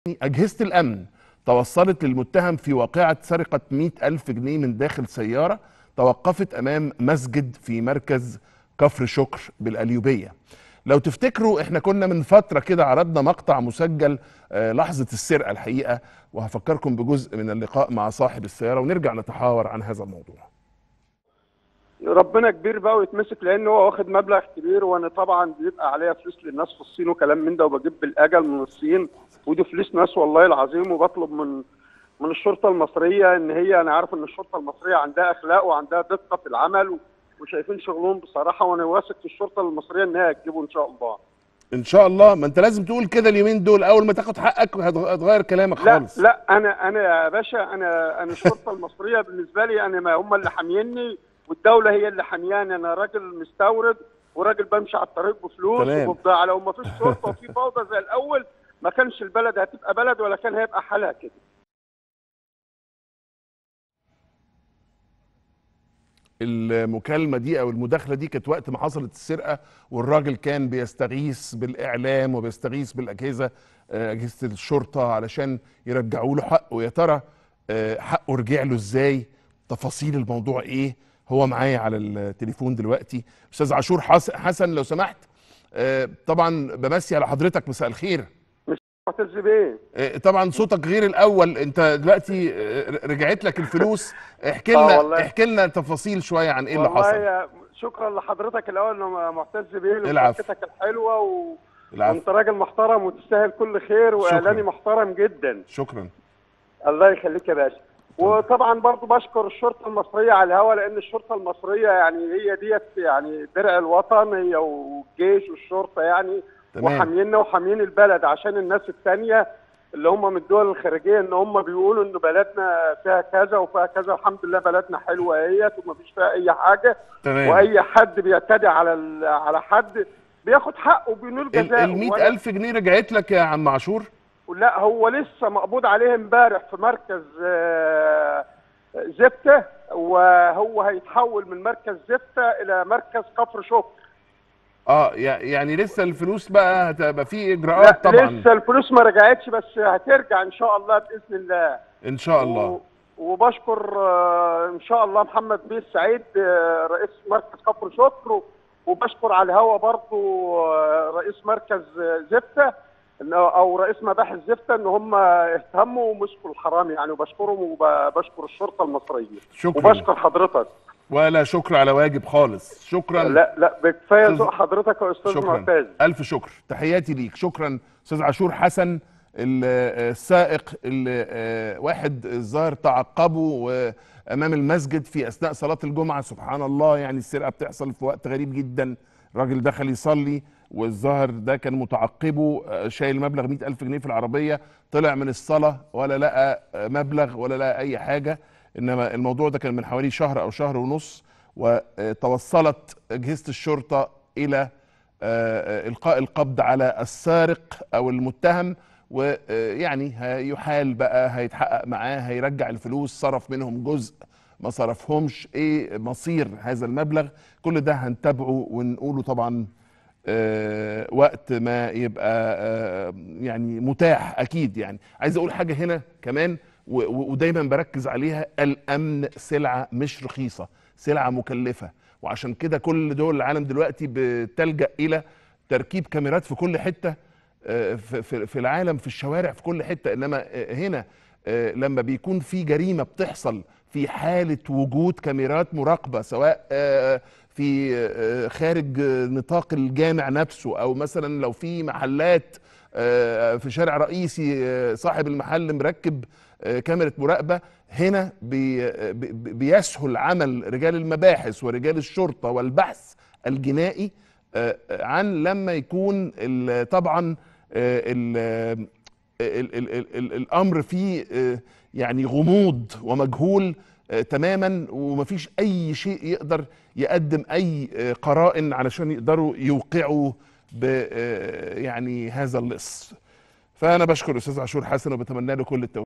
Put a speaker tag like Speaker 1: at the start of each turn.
Speaker 1: أجهزة الأمن توصلت للمتهم في واقعة سرقة 100 ألف جنيه من داخل سيارة توقفت أمام مسجد في مركز كفر شكر بالأليوبية لو تفتكروا احنا كنا من فترة كده عرضنا مقطع مسجل آه، لحظة السرقة الحقيقة وهفكركم بجزء من اللقاء مع صاحب السيارة ونرجع نتحاور عن هذا الموضوع
Speaker 2: ربنا كبير بقى ويتمسك لان هو واخد مبلغ كبير وانا طبعا بيبقى عليا فلوس للناس في الصين وكلام من ده وبجيب بالاجل من الصين ودي فلوس ناس والله العظيم وبطلب من من الشرطه المصريه ان هي انا عارف ان الشرطه المصريه عندها اخلاق وعندها دقه في العمل وشايفين شغلهم بصراحه وانا واثق في الشرطه المصريه ان هي هتجيبه ان شاء الله
Speaker 1: ان شاء الله ما انت لازم تقول كده اليومين دول اول ما تاخد حقك هتغ- هتغير كلامك
Speaker 2: لا
Speaker 1: خالص
Speaker 2: لا انا انا يا باشا انا انا الشرطه المصريه بالنسبه لي انا ما هم اللي حاميني والدوله هي اللي حامياني انا راجل مستورد وراجل بمشي على الطريق بفلوس
Speaker 1: تمام.
Speaker 2: وببضاعه لو ما فيش شرطه وفي فوضى زي الاول ما كانش البلد هتبقى بلد ولا كان هيبقى حالها كده
Speaker 1: المكالمة دي أو المداخلة دي كانت وقت ما حصلت السرقة والراجل كان بيستغيث بالإعلام وبيستغيث بالأجهزة آه، أجهزة الشرطة علشان يرجعوا له حقه ويا ترى آه، حقه رجع له إزاي تفاصيل الموضوع إيه هو معايا على التليفون دلوقتي أستاذ عاشور حس- حسن لو سمحت آه، طبعا بمسي على حضرتك مساء الخير
Speaker 2: معتز بيه
Speaker 1: آه، طبعا صوتك غير الاول انت دلوقتي آه، رجعت لك الفلوس احكي
Speaker 2: آه
Speaker 1: لنا
Speaker 2: والله.
Speaker 1: احكي لنا تفاصيل شويه عن ايه اللي
Speaker 2: والله
Speaker 1: حصل
Speaker 2: يا- شكرا لحضرتك الاول إنه معتز بيه
Speaker 1: العفو.
Speaker 2: لمشاركتك الحلوه و...
Speaker 1: العفو
Speaker 2: وانت راجل محترم وتستاهل كل خير واعلاني
Speaker 1: شكراً.
Speaker 2: محترم جدا
Speaker 1: شكرا
Speaker 2: الله يخليك يا باشا وطبعا برضو بشكر الشرطه المصريه على الهوا لان الشرطه المصريه يعني هي ديت يعني درع الوطن هي والجيش والشرطه يعني
Speaker 1: تمام.
Speaker 2: وحاميننا وحاميين البلد عشان الناس الثانيه اللي هم من الدول الخارجيه ان هم بيقولوا ان بلدنا فيها كذا وفيها كذا الحمد لله بلدنا حلوه اهيت ومفيش فيها اي حاجه
Speaker 1: تمام
Speaker 2: واي حد بيعتدي على ال- على حد بياخد حقه بينول
Speaker 1: ال
Speaker 2: جزاءه
Speaker 1: ال
Speaker 2: وأنا-
Speaker 1: 100000 جنيه رجعت لك يا عم عاشور
Speaker 2: لا هو لسه مقبوض عليه امبارح في مركز آه، زفته وهو هيتحول من مركز زفته الى مركز كفر شكر
Speaker 1: اه يع- يعني لسه الفلوس بقى هتبقى في
Speaker 2: لا
Speaker 1: اجراءات طبعا
Speaker 2: لسه الفلوس ما رجعتش بس هترجع ان شاء الله باذن الله
Speaker 1: ان شاء الله
Speaker 2: و- وبشكر آه، ان شاء الله محمد بيه السعيد آه، رئيس مركز كفر شكر وبشكر على الهوا برضو آه، رئيس مركز آه، زفته إن- او رئيس مباحث زفته ان هم اهتموا ومسكوا الحرامي يعني وبشكرهم وبشكر الشرطه المصريه
Speaker 1: شكرا
Speaker 2: وبشكر حضرتك
Speaker 1: ولا شكر على واجب خالص شكرا
Speaker 2: لا لا بكفايه
Speaker 1: أستاذ-
Speaker 2: ذوق حضرتك يا استاذ
Speaker 1: شكرا
Speaker 2: معتز
Speaker 1: الف شكر تحياتي ليك شكرا استاذ عاشور حسن ال- آه، السائق اللي آه، واحد الظاهر تعقبه امام المسجد في اثناء صلاه الجمعه سبحان الله يعني السرقه بتحصل في وقت غريب جدا الراجل دخل يصلي والظاهر ده كان متعقبه آه، شايل مبلغ مئة ألف جنيه في العربية طلع من الصلاة ولا لقى آه، مبلغ ولا لقى أي حاجة إنما الموضوع ده كان من حوالي شهر أو شهر ونص وتوصلت أجهزة الشرطة إلى آه، آه، إلقاء القبض على السارق أو المتهم ويعني هيحال بقى هيتحقق معاه هيرجع الفلوس صرف منهم جزء ما صرفهمش ايه مصير هذا المبلغ كل ده هنتابعه ونقوله طبعا آه، وقت ما يبقى آه، يعني متاح اكيد يعني عايز اقول حاجه هنا كمان و- و- ودايما بركز عليها الامن سلعه مش رخيصه سلعه مكلفه وعشان كده كل دول العالم دلوقتي بتلجا الى تركيب كاميرات في كل حته آه، في في- في العالم في الشوارع في كل حته انما آه، هنا آه، لما بيكون في جريمه بتحصل في حاله وجود كاميرات مراقبه سواء آه، في آه، خارج آه، نطاق الجامع نفسه او مثلا لو في محلات آه، في شارع رئيسي آه، صاحب المحل مركب آه، كاميرا مراقبه هنا بي آه، بي- بيسهل عمل رجال المباحث ورجال الشرطه والبحث الجنائي آه، آه، عن لما يكون ال- طبعا آه، ال- ال- ال- ال- ال- الامر فيه آه، يعني غموض ومجهول آه، تماما ومفيش اي شيء يقدر يقدم اي آه، قرائن علشان يقدروا يوقعوا ب آه، يعني هذا اللص فانا بشكر الاستاذ عاشور حسن وبتمنى له كل التوفيق